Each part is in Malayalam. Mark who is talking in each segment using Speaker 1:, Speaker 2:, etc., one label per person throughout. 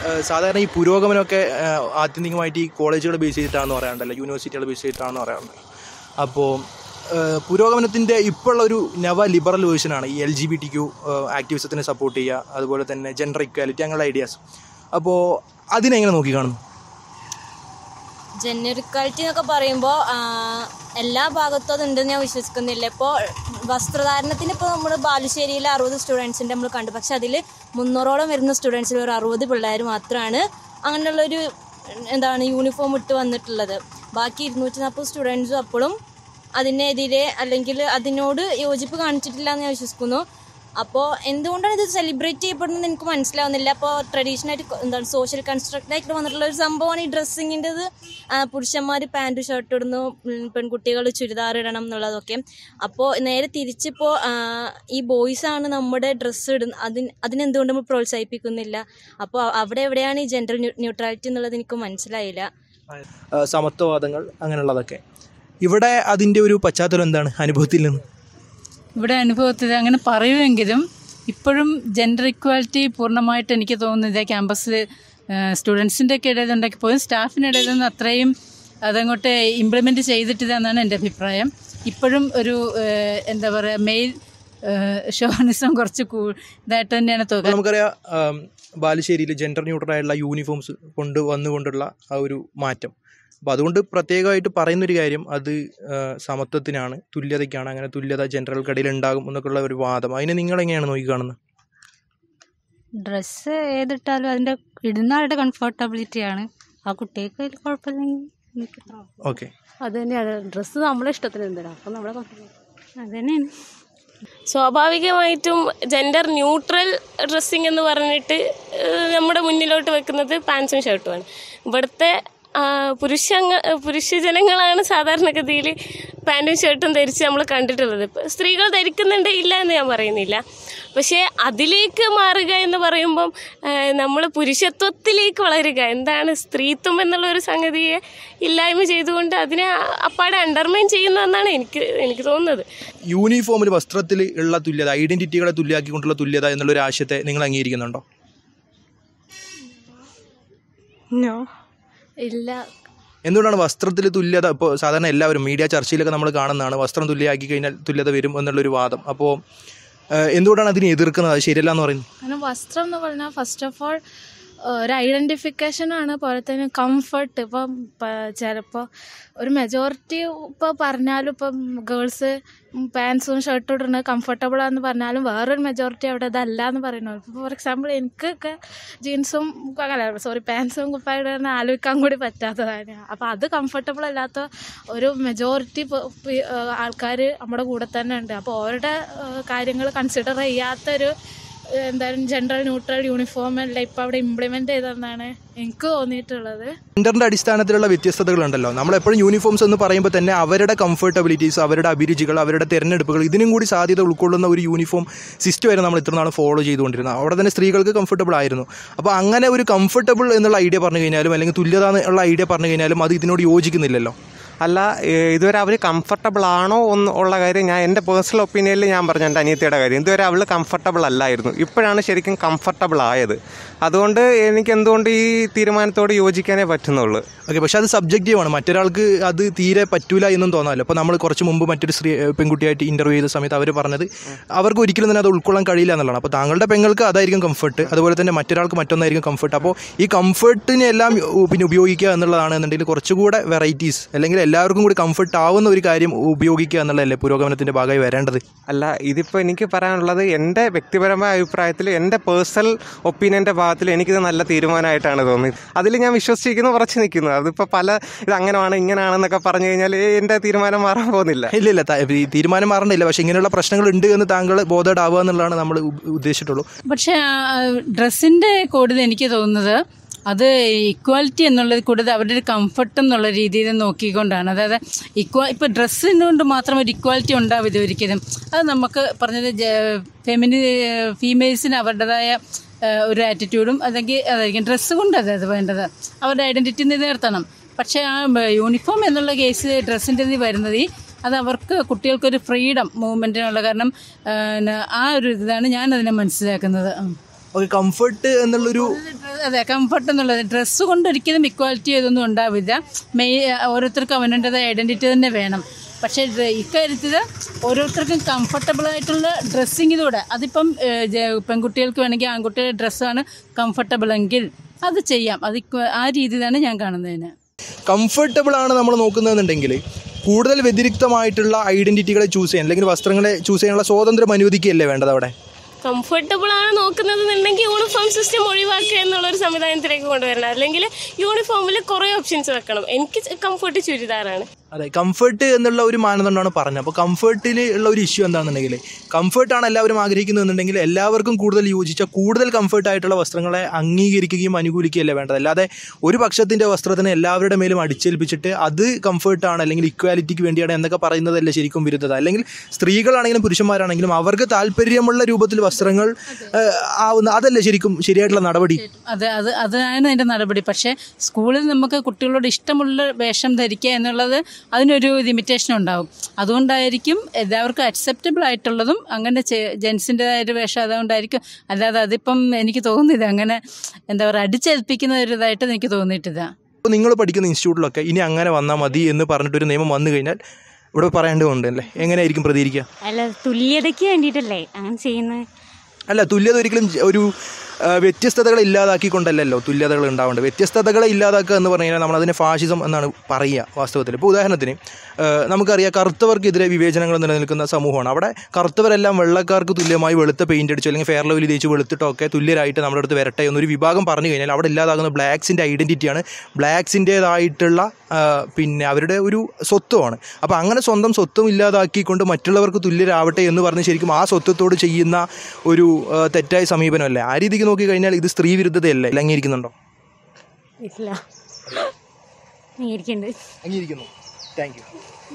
Speaker 1: ഏഹ് സാധാരണ ഈ പുരോഗമനമൊക്കെ ഏഹ് ആത്യന്തികമായിട്ട് ഈ കോളേജുകൾ ബേസ് ചെയ്തിട്ടാണെന്ന് പറയാറുണ്ടല്ലോ യൂണിവേഴ്സിറ്റികൾ ബേസ് ചെയ്തിട്ടാണെന്ന് പറയാറുണ്ട് അപ്പോൾ പുരോഗമനത്തിൻ്റെ ഇപ്പോഴുള്ള ഒരു നവ ലിബറൽ വേർഷനാണ് ഈ L G B T Q ആക്ടിവിസത്തിനെ സപ്പോർട്ട് ചെയ്യുക അതുപോലെ തന്നെ ജെൻഡർ ഇക്വാലിറ്റി അങ്ങനെയുള്ള ഐഡിയാസ് അപ്പോൾ അതിനെങ്ങനെ നോക്കിക്കാണുന്നു
Speaker 2: ജെൻഡർ ഇക്വാലിറ്റി എന്നൊക്കെ പറയുമ്പോൾ എല്ലാ ഭാഗത്തും അതുണ്ടെന്ന് ഞാൻ വിശ്വസിക്കുന്നില്ല ഇപ്പോൾ വസ്ത്രധാരണത്തിന് ഇപ്പോൾ നമ്മൾ ബാലുശ്ശേരിയിൽ അറുപത് സ്റ്റുഡൻസിൻ്റെ നമ്മൾ കണ്ടു പക്ഷെ അതിൽ മുന്നൂറോളം വരുന്ന സ്റ്റുഡൻസിൽ ഒരു അറുപത് പിള്ളേർ മാത്രമാണ് അങ്ങനെയുള്ളൊരു എന്താണ് യൂണിഫോം ഇട്ട് വന്നിട്ടുള്ളത് ബാക്കി ഇരുന്നൂറ്റി നാൽപ്പത് സ്റ്റുഡൻസും അപ്പോഴും അതിനെതിരെ അല്ലെങ്കിൽ അതിനോട് യോജിപ്പ് കാണിച്ചിട്ടില്ല എന്ന് ഞാൻ വിശ്വസിക്കുന്നു അപ്പോൾ എന്തുകൊണ്ടാണ് ഇത് സെലിബ്രേറ്റ് ചെയ്യപ്പെടുന്നത് എനിക്ക് മനസ്സിലാവുന്നില്ല അപ്പോൾ ട്രഡീഷണലായിട്ട് എന്താണ് സോഷ്യൽ കൺസ്ട്രക്റ്റ് ആയിട്ട് വന്നിട്ടുള്ള ഒരു സംഭവമാണ് ഈ ഡ്രസ്സിങ്ങിൻ്റെത് പുരുഷന്മാർ പാൻറ് ഷർട്ട് ഇടുന്നു ഉം, പെൺകുട്ടികൾ ചുരിദാർ ഇടണം എന്നുള്ളതൊക്കെ അപ്പോൾ നേരെ തിരിച്ചിപ്പോൾ ഈ ബോയ്സ് ആണ് നമ്മുടെ ഡ്രസ്സ് ഇടുന്ന അതിന് അതിനെന്തുകൊണ്ട് നമ്മൾ പ്രോത്സാഹിപ്പിക്കുന്നില്ല അപ്പോൾ അവിടെ എവിടെയാണ് ഈ ജെൻഡർ ന്യൂട്രാലിറ്റി എന്നുള്ളത് എനിക്ക് മനസ്സിലായില്ല
Speaker 1: ഏഹ് സമത്വവാദങ്ങൾ അങ്ങനെയുള്ളതൊക്കെ ഇവിടെ അതിൻ്റെ ഒരു പശ്ചാത്തലം എന്താണ് അനുഭവത്തിൽ നിന്ന്
Speaker 3: ഇവിടെ അനുഭവത്തിൽ അങ്ങനെ പറയുമെങ്കിലും ഇപ്പോഴും ജെൻഡർ ഇക്വാലിറ്റി പൂർണ്ണമായിട്ട് എനിക്ക് തോന്നുന്നത് ക്യാമ്പസിൽ സ്റ്റുഡൻസിൻ്റെ ഒക്കെ ഇടയിൽ ഉണ്ടാക്കി പോലും സ്റ്റാഫിൻ്റെ ഇടയിലൊന്നും അത്രയും അതങ്ങോട്ട് ഇംപ്ലിമെൻറ്റ് ചെയ്തിട്ടില്ല എന്നാണ് എൻ്റെ അഭിപ്രായം ഇപ്പോഴും ഒരു ഏഹ്, എന്താ പറയുക മെയിൽ ഷോണിസം കുറച്ച് കൂ ഇതായിട്ട് തന്നെയാണ്
Speaker 1: അപ്പോൾ
Speaker 3: തോന്നുന്നത്
Speaker 1: നമുക്കറിയാം ആം, ബാലുശ്ശേരിയിൽ ജെൻഡർ ന്യൂട്രൽ ആയിട്ടുള്ള യൂണിഫോംസ് കൊണ്ട് വന്നുകൊണ്ടുള്ള ആ ഒരു മാറ്റം അപ്പോൾ അതുകൊണ്ട് പ്രത്യേകമായിട്ട് പറയുന്നൊരു കാര്യം അത് ആ, സമത്വത്തിനാണ് തുല്യതയ്ക്കാണ് അങ്ങനെ തുല്യത ജനറൽക്കിടയിൽ ഉണ്ടാകും എന്നൊക്കെയുള്ള ഒരു വാദം അതിനെ നിങ്ങൾ എങ്ങനെയാണ് നോക്കിക്കാണുന്നത്
Speaker 4: ഡ്രസ്സ് ഏതിട്ടാലും അതിൻ്റെ ഇടുന്ന ആളുടെ കംഫർട്ടബിലിറ്റിയാണ് ആ കുട്ടികൾക്ക് അതിൽ കുഴപ്പമില്ലെങ്കിൽ എനിക്ക്
Speaker 1: ഓക്കെ
Speaker 4: അത് തന്നെയാണ് ഡ്രസ്സ് നമ്മളെ ഇഷ്ടത്തിന് എന്തിനാ അപ്പം നമ്മളെ അത് തന്നെയാണ്
Speaker 5: സ്വാഭാവികമായിട്ടും ജെൻഡർ ന്യൂട്രൽ ഡ്രസ്സിങ് എന്ന് പറഞ്ഞിട്ട് ഏഹ്, നമ്മുടെ മുന്നിലോട്ട് വെക്കുന്നത് പാൻസും ഷർട്ടുമാണ് ഇവിടുത്തെ ആ, പുരുഷങ്ങ പുരുഷജനങ്ങളാണ് സാധാരണഗതിയിൽ പാൻറ്റും ഷർട്ടും ധരിച്ച് നമ്മൾ കണ്ടിട്ടുള്ളത് ഇപ്പം സ്ത്രീകൾ ധരിക്കുന്നുണ്ട് ഇല്ല എന്ന് ഞാൻ പറയുന്നില്ല പക്ഷേ അതിലേക്ക് മാറുക എന്ന് പറയുമ്പം നമ്മൾ പുരുഷത്വത്തിലേക്ക് വളരുക എന്താണ് സ്ത്രീത്വം എന്നുള്ള ഒരു സംഗതിയെ ഇല്ലായ്മ ചെയ്തുകൊണ്ട് അതിനെ അപ്പാടെ അണ്ടർമൈൻ ചെയ്യുന്നു എന്നാണ് എനിക്ക് എനിക്ക് തോന്നുന്നത്
Speaker 1: യൂണിഫോമിൽ വസ്ത്രത്തിൽ ഉള്ള തുല്യത ഐഡന്റിറ്റികളെ തുല്യാക്കിക്കൊണ്ടുള്ള തുല്യത എന്നുള്ള ഒരു ആശയത്തെ നിങ്ങൾ അംഗീകരിക്കുന്നുണ്ടോ
Speaker 2: ഇല്ല
Speaker 1: എന്തുകൊണ്ടാണ് വസ്ത്രത്തിൽ തുല്യത ഇപ്പോൾ സാധാരണ എല്ലാവരും മീഡിയ ചർച്ചയിലൊക്കെ നമ്മൾ കാണുന്നതാണ് വസ്ത്രം തുല്യമാക്കി കഴിഞ്ഞാൽ തുല്യത വരും എന്നുള്ളൊരു വാദം അപ്പോൾ എന്തുകൊണ്ടാണ് അതിനെ എതിർക്കുന്നത് അത് ശരിയല്ല എന്ന് പറയുന്നത്
Speaker 6: കാരണം വസ്ത്രം എന്ന് പറഞ്ഞാൽ ഫസ്റ്റ് ഓഫ് ഓൾ ഒരു ഐഡൻറ്റിഫിക്കേഷൻ ആണ് പോലെ തന്നെ കംഫർട്ട് ഇപ്പം ചിലപ്പോൾ ഒരു മെജോറിറ്റി ഇപ്പോൾ പറഞ്ഞാലും ഇപ്പം ഗേൾസ് പാൻസും ഷർട്ടും ഇടുന്നത് കംഫർട്ടബിൾ ആണെന്ന് പറഞ്ഞാലും വേറൊരു മെജോറിറ്റി അവിടെ ഇതല്ല എന്ന് പറയുന്നു ഇപ്പോൾ ഫോർ എക്സാമ്പിൾ എനിക്കൊക്കെ ജീൻസും അല്ല സോറി പാൻസും കുപ്പായിടുന്ന ആലോചിക്കാൻ കൂടി പറ്റാത്തതാണ് അപ്പോൾ അത് കംഫർട്ടബിൾ അല്ലാത്ത ഒരു മെജോറിറ്റി ആൾക്കാർ നമ്മുടെ കൂടെ തന്നെ ഉണ്ട് അപ്പോൾ അവരുടെ കാര്യങ്ങൾ കൺസിഡർ ചെയ്യാത്തൊരു എന്തായാലും ജെൻഡർ ന്യൂട്രൽ യൂണിഫോം അല്ല ഇപ്പം അവിടെ ഇംപ്ലിമെൻ്റ് ചെയ്തതെന്നാണ് എനിക്ക് തോന്നിയിട്ടുള്ളത്
Speaker 1: ജെൻഡറിന്റെ അടിസ്ഥാനത്തിലുള്ള വ്യത്യസ്തതകളുണ്ടല്ലോ നമ്മൾ എപ്പോഴും യൂണിഫോംസ് എന്ന് പറയുമ്പോൾ തന്നെ അവരുടെ കംഫർട്ടബിലിറ്റീസ് അവരുടെ അഭിരുചികൾ അവരുടെ തിരഞ്ഞെടുപ്പുകൾ ഇതിനും കൂടി സാധ്യത ഉൾക്കൊള്ളുന്ന ഒരു യൂണിഫോം സിസ്റ്റം ആയിരുന്നു നമ്മൾ ഇത്ര നാൾ ഫോളോ ചെയ്തുകൊണ്ടിരുന്നത് അവിടെ തന്നെ സ്ത്രീകൾക്ക് കംഫർട്ടബിൾ ആയിരുന്നു അപ്പോൾ അങ്ങനെ ഒരു കംഫർട്ടബിൾ എന്നുള്ള ഐഡിയ പറഞ്ഞു കഴിഞ്ഞാലും അല്ലെങ്കിൽ തുല്യത എന്നുള്ള ഐഡിയ പറഞ്ഞു കഴിഞ്ഞാലും അത് ഇതിനോട് യോജിക്കുന്നില്ലല്ലോ
Speaker 7: അല്ല ഏഹ് ഇതുവരെ അവർ കംഫർട്ടബിൾ ആണോ എന്ന് ഉള്ള കാര്യം ഞാൻ എൻ്റെ പേഴ്സണൽ ഒപ്പീനിയനിൽ ഞാൻ പറഞ്ഞു എൻ്റെ അനിയത്തിയുടെ കാര്യം ഇതുവരെ അവൾ കംഫർട്ടബിൾ അല്ലായിരുന്നു ഇപ്പോഴാണ് ശരിക്കും കംഫർട്ടബിൾ ആയത് അതുകൊണ്ട് എനിക്ക് എന്തുകൊണ്ട് ഈ തീരുമാനത്തോട് യോജിക്കാനേ പറ്റുന്നുള്ളൂ
Speaker 1: ഓക്കെ പക്ഷെ അത് സബ്ജക്റ്റീവാണ് മറ്റൊരാൾക്ക് അത് തീരെ പറ്റൂല എന്നും തോന്നാമല്ലോ അപ്പോൾ നമ്മൾ കുറച്ച് മുമ്പ് മറ്റൊരു സ്ത്രീ ഏഹ് പെൺകുട്ടിയായിട്ട് ഇൻ്റർവ്യൂ ചെയ്ത സമയത്ത് അവർ പറഞ്ഞത് അവർക്ക് ഒരിക്കലും തന്നെ അത് ഉൾക്കൊള്ളാൻ കഴിയില്ല എന്നുള്ളതാണ് അപ്പോൾ താങ്കളുടെ പെങ്ങൾക്ക് അതായിരിക്കും കംഫർട്ട് അതുപോലെ തന്നെ മറ്റൊരാൾക്ക് മറ്റൊന്നായിരിക്കും കംഫർട്ട് അപ്പോൾ ഈ കംഫർട്ടിനെ എല്ലാം ഉ- പിന്നെ ഉപയോഗിക്കുക എന്നുള്ളതാണ് എന്നുണ്ടെങ്കിൽ കുറച്ചുകൂടെ വെറൈറ്റീസ് അല്ലെങ്കിൽ എല്ലാവർക്കും കൂടി കംഫർട്ട് ആവുന്ന ഒരു കാര്യം ഉപയോഗിക്കുക എന്നുള്ളതല്ലേ പുരോഗമനത്തിൻ്റെ ഭാഗമായി വരേണ്ടത്
Speaker 7: അല്ല ഇതിപ്പോൾ എനിക്ക് പറയാനുള്ളത് എൻ്റെ വ്യക്തിപരമായ അഭിപ്രായത്തിൽ എൻ്റെ പേഴ്സണൽ ഒപ്പീനിയൻ്റെ ഭാഗത്തിൽ എനിക്കിത് നല്ല തീരുമാനമായിട്ടാണ് തോന്നിയത് അതിൽ ഞാൻ വിശ്വസിച്ചിരിക്കുന്നു ഉറച്ചു നിൽക്കുന്നു അതിപ്പോൾ പല ഇത് അങ്ങനെയാണ് ഇങ്ങനെയാണെന്നൊക്കെ പറഞ്ഞു കഴിഞ്ഞാൽ എൻ്റെ തീരുമാനം മാറാൻ പോകുന്നില്ല
Speaker 1: ഇല്ല ഇല്ല ത- ഈ തീരുമാനം മാറേണ്ടില്ല പക്ഷേ ഇങ്ങനെയുള്ള പ്രശ്നങ്ങൾ ഉണ്ട് എന്ന് താങ്കൾ ബോധേഡാവുക എന്നുള്ളതാണ് നമ്മൾ ഉ- ഉദ്ദേശിച്ചിട്ടുള്ളൂ
Speaker 3: പക്ഷേ ഡ്രസ്സിൻ്റെ കൂടുതൽ എനിക്ക് തോന്നുന്നത് അത് ഇക്വാലിറ്റി എന്നുള്ളത് കൂടുതൽ അവരുടെ ഒരു കംഫർട്ട് എന്നുള്ള രീതിയിൽ നോക്കിക്കൊണ്ടാണ് അതായത് ഇക്വാ ഇപ്പോൾ ഡ്രസ്സിനുകൊണ്ട് മാത്രം ഒരു ഇക്വാലിറ്റി ഉണ്ടാവില്ല ഒരിക്കലും അത് നമുക്ക് പറഞ്ഞത് ഫെമിനി ഫീമെയിൽസിന് അവരുടേതായ ഏഹ്, ഒരു ആറ്റിറ്റ്യൂഡും അല്ലെങ്കിൽ അതായിരിക്കും ഡ്രസ്സ് കൊണ്ട് അതായത് വേണ്ടത് അവരുടെ ഐഡൻറ്റിറ്റി നിലനിർത്തണം പക്ഷേ ആ യൂണിഫോം എന്നുള്ള കേസ് ഡ്രസ്സിൻ്റെ ഇതിൽ വരുന്നത് ഈ അത് അവർക്ക് കുട്ടികൾക്കൊരു ഫ്രീഡം മൂവ്മെൻറ്റിനുള്ള കാരണം ഏഹ്, ആ ഒരു ഇതാണ് ഞാൻ അതിനെ മനസ്സിലാക്കുന്നത് ഉം.
Speaker 1: ഓക്കെ കംഫർട്ട് എന്നുള്ളൊരു
Speaker 3: അതെ കംഫർട്ട് എന്നുള്ളത് ഡ്രസ്സ് കൊണ്ട് ഒരിക്കലും ഇക്വാലിറ്റി ഇതൊന്നും ഉണ്ടാവില്ല മെയ് ഓരോരുത്തർക്കും അവനവൻ്റെതായ ഐഡൻറ്റിറ്റി തന്നെ വേണം പക്ഷേ ഡ്ര- ഇക്കാര്യത്തിൽ ഓരോരുത്തർക്കും കംഫർട്ടബിൾ ആയിട്ടുള്ള ഡ്രസ്സിങ്ങിലൂടെ അതിപ്പം ഏഹ്, ജ- പെൺകുട്ടികൾക്ക് വേണമെങ്കിൽ ആൺകുട്ടികളുടെ ഡ്രസ്സാണ് കംഫർട്ടബിൾ എങ്കിൽ അത് ചെയ്യാം അത് ഇക്വ- ആ രീതിയിലാണ് ഞാൻ കാണുന്നതിന്
Speaker 1: കംഫർട്ടബിൾ ആണ് നമ്മൾ നോക്കുന്നതെന്നുണ്ടെങ്കിൽ കൂടുതൽ വ്യതിരിക്തമായിട്ടുള്ള ഐഡന്റിറ്റികളെ ചൂസ് ചെയ്യാൻ അല്ലെങ്കിൽ വസ്ത്രങ്ങളെ ചൂസ് ചെയ്യാനുള്ള സ്വാതന്ത്ര്യം അനുവദിക്കുകയല്ലേ വേണ്ടത് അവിടെ
Speaker 5: കംഫർട്ടബിൾ ആണ് നോക്കുന്നത് എന്നുണ്ടെങ്കിൽ യൂണിഫോം സിസ്റ്റം ഒഴിവാക്കുക എന്നുള്ളൊരു സംവിധാനത്തിലേക്ക് കൊണ്ടുവരണം അല്ലെങ്കിൽ യൂണിഫോമിൽ കുറേ ഓപ്ഷൻസ് വെക്കണം എനിക്ക് കംഫർട്ട് ചുരിദാറാണ്
Speaker 1: അതെ കംഫർട്ട് എന്നുള്ള ഒരു മാനദണ്ഡമാണ് പറഞ്ഞത് അപ്പോൾ കംഫർട്ടിൽ ഉള്ള ഒരു ഇഷ്യൂ എന്താണെന്നുണ്ടെങ്കിൽ കംഫർട്ടാണ് എല്ലാവരും ആഗ്രഹിക്കുന്നതെന്നുണ്ടെങ്കിൽ എല്ലാവർക്കും കൂടുതൽ യോജിച്ച കൂടുതൽ കംഫർട്ട് ആയിട്ടുള്ള വസ്ത്രങ്ങളെ അംഗീകരിക്കുകയും അനുകൂലിക്കുകയല്ലേ വേണ്ടത് അല്ലാതെ ഒരു പക്ഷത്തിൻ്റെ വസ്ത്രത്തിനെ എല്ലാവരുടെ മേലും അടിച്ചേൽപ്പിച്ചിട്ട് അത് കംഫർട്ടാണ് അല്ലെങ്കിൽ ഇക്വാലിറ്റിക്ക് വേണ്ടിയാണ് എന്നൊക്കെ പറയുന്നതല്ലേ ശരിക്കും വിരുദ്ധത അല്ലെങ്കിൽ സ്ത്രീകളാണെങ്കിലും പുരുഷന്മാരാണെങ്കിലും അവർക്ക് താല്പര്യമുള്ള രൂപത്തിൽ വസ്ത്രങ്ങൾ ഏഹ്, ആവുന്ന അതല്ലേ ശരിക്കും ശരിയായിട്ടുള്ള നടപടി
Speaker 3: അത് അത് അതാണ് അതിൻ്റെ നടപടി പക്ഷേ സ്കൂളിൽ നമുക്ക് കുട്ടികളോട് ഇഷ്ടമുള്ള വേഷം ധരിക്കുക എന്നുള്ളത് അതിനൊരു ലിമിറ്റേഷൻ ഉണ്ടാവും അതുകൊണ്ടായിരിക്കും എല്ലാവർക്കും അക്സെപ്റ്റബിൾ ആയിട്ടുള്ളതും അങ്ങനെ ജെൻസിൻ്റെതായ ഒരു വേഷം അതുകൊണ്ടായിരിക്കും അല്ലാതെ അതിപ്പം എനിക്ക് തോന്നുന്നില്ല അങ്ങനെ എന്താ പറയുക അടിച്ചേൽപ്പിക്കുന്ന ഒരു ഇതായിട്ട് എനിക്ക് തോന്നിയിട്ടില്ല
Speaker 1: അപ്പോൾ നിങ്ങൾ പഠിക്കുന്ന ഇൻസ്റ്റിറ്റ്യൂട്ടിലൊക്കെ ഇനി അങ്ങനെ വന്നാൽ മതി എന്ന് പറഞ്ഞിട്ടൊരു നിയമം വന്നു കഴിഞ്ഞാൽ ഇവിടെ പറയേണ്ടതുണ്ട് അല്ലേ എങ്ങനെയായിരിക്കും പ്രതികരിക്കുക
Speaker 8: അല്ല തുല്യതയ്ക്ക് വേണ്ടിയിട്ടല്ലേ അങ്ങനെ ചെയ്യുന്നത്
Speaker 1: അല്ല തുല്യത ഒരിക്കലും ജ- ഒരു ആ, വ്യത്യസ്തതകളെ ഇല്ലാതാക്കിക്കൊണ്ടല്ലല്ലോ തുല്യതകൾ ഉണ്ടാവേണ്ടത് വ്യത്യസ്തതകളെ ഇല്ലാതാക്കുക എന്ന് പറഞ്ഞു കഴിഞ്ഞാൽ നമ്മളതിനെ ഫാഷിസം എന്നാണ് പറയുക വാസ്തവത്തിൽ ഇപ്പോൾ ഉദാഹരണത്തിന് ആ, നമുക്കറിയാം കറുത്തവർക്കെതിരെ വിവേചനങ്ങൾ നിലനിൽക്കുന്ന സമൂഹമാണ് അവിടെ കറുത്തവരെല്ലാം വെള്ളക്കാർക്ക് തുല്യമായി വെളുത്ത പെയിൻ്റ് അടിച്ചു അല്ലെങ്കിൽ ഫെയർ ലവലി തേച്ച് വെളുത്തിട്ടോ ഒക്കെ തുല്യരായിട്ട് നമ്മുടെ അടുത്ത് വരട്ടെ എന്നൊരു വിഭാഗം പറഞ്ഞു കഴിഞ്ഞാൽ അവിടെ ഇല്ലാതാകുന്ന ബ്ലാക്സിൻ്റെ ഐഡൻറ്റിറ്റിയാണ് ബ്ലാക്സിൻ്റേതായിട്ടുള്ള പിന്നെ അവരുടെ ഒരു സ്വത്വമാണ് അപ്പോൾ അങ്ങനെ സ്വന്തം സ്വത്വം ഇല്ലാതാക്കിക്കൊണ്ട് മറ്റുള്ളവർക്ക് തുല്യരാവട്ടെ എന്ന് പറഞ്ഞ് ശരിക്കും ആ സ്വത്വത്തോട് ചെയ്യുന്ന ഒരു ആ, തെറ്റായ സമീപനമല്ലേ ആ രീതിക്ക് നോക്കി കഴിഞ്ഞാൽ ഇത് സ്ത്രീ വിരുദ്ധതയല്ലേ അംഗീകരിക്കുന്നുണ്ടോ
Speaker 8: ഇല്ല അംഗീകരിക്കുന്നുണ്ട്
Speaker 1: അംഗീകരിക്കുന്നു താങ്ക് യു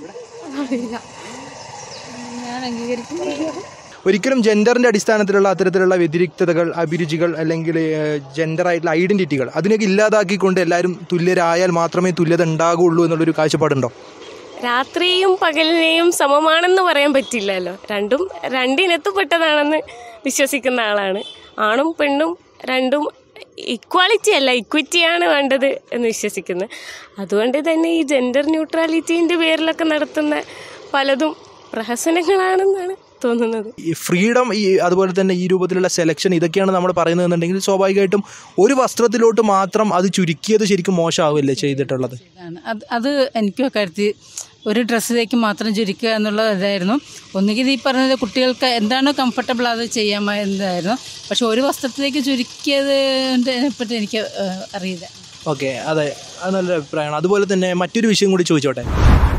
Speaker 1: ഒരിക്കലും ജെൻഡറിൻ്റെ അടിസ്ഥാനത്തിലുള്ള അത്തരത്തിലുള്ള വ്യതിരിക്തതകൾ അഭിരുചികൾ അല്ലെങ്കിൽ ജെൻഡർ ആയിട്ടുള്ള ഐഡൻറ്റിറ്റികൾ അതിനൊക്കെ ഇല്ലാതാക്കിക്കൊണ്ട് എല്ലാവരും തുല്യരായാൽ മാത്രമേ തുല്യത ഉണ്ടാകുള്ളൂ എന്നുള്ളൊരു കാഴ്ചപ്പാടുണ്ടോ
Speaker 5: രാത്രിയും പകലിനെയും സമമാണെന്ന് പറയാൻ പറ്റില്ലല്ലോ രണ്ടും രണ്ടിനത്തുപ്പെട്ടതാണെന്ന് വിശ്വസിക്കുന്ന ആളാണ് ആണും പെണ്ണും രണ്ടും ഇക്വാളിറ്റി അല്ല ഇക്വിറ്റിയാണ് വേണ്ടത് എന്ന് വിശ്വസിക്കുന്നത് അതുകൊണ്ട് തന്നെ ഈ ജെൻഡർ ന്യൂട്രാലിറ്റീൻ്റെ പേരിലൊക്കെ നടത്തുന്ന പലതും പ്രഹസനങ്ങളാണെന്നാണ് തോന്നുന്നത്
Speaker 1: ഈ ഫ്രീഡം ഈ അതുപോലെ തന്നെ ഈ രൂപത്തിലുള്ള സെലക്ഷൻ ഇതൊക്കെയാണ് നമ്മൾ പറയുന്നതെന്നുണ്ടെങ്കിൽ സ്വാഭാവികമായിട്ടും ഒരു വസ്ത്രത്തിലോട്ട് മാത്രം അത് ചുരുക്കിയത് ശരിക്കും മോശമാവില്ലേ ചെയ്തിട്ടുള്ളത്
Speaker 3: ആണ് അത് അത് എനിക്കും കാര്യത്തിൽ ഒരു ഡ്രസ്സിലേക്ക് മാത്രം ചുരുക്കുക എന്നുള്ളത് അതായിരുന്നു ഒന്നുകിൽ ഈ പറഞ്ഞത് കുട്ടികൾക്ക് എന്താണോ കംഫർട്ടബിൾ അത് ചെയ്യാമായിരുന്നതായിരുന്നു പക്ഷെ ഒരു വസ്ത്രത്തിലേക്ക് ചുരുക്കിയത് പറ്റി എനിക്ക് ഏഹ്, അറിയില്ല
Speaker 1: ഓക്കെ അതെ അത് നല്ലൊരു അഭിപ്രായമാണ് അതുപോലെ തന്നെ മറ്റൊരു വിഷയം കൂടി ചോദിച്ചോട്ടെ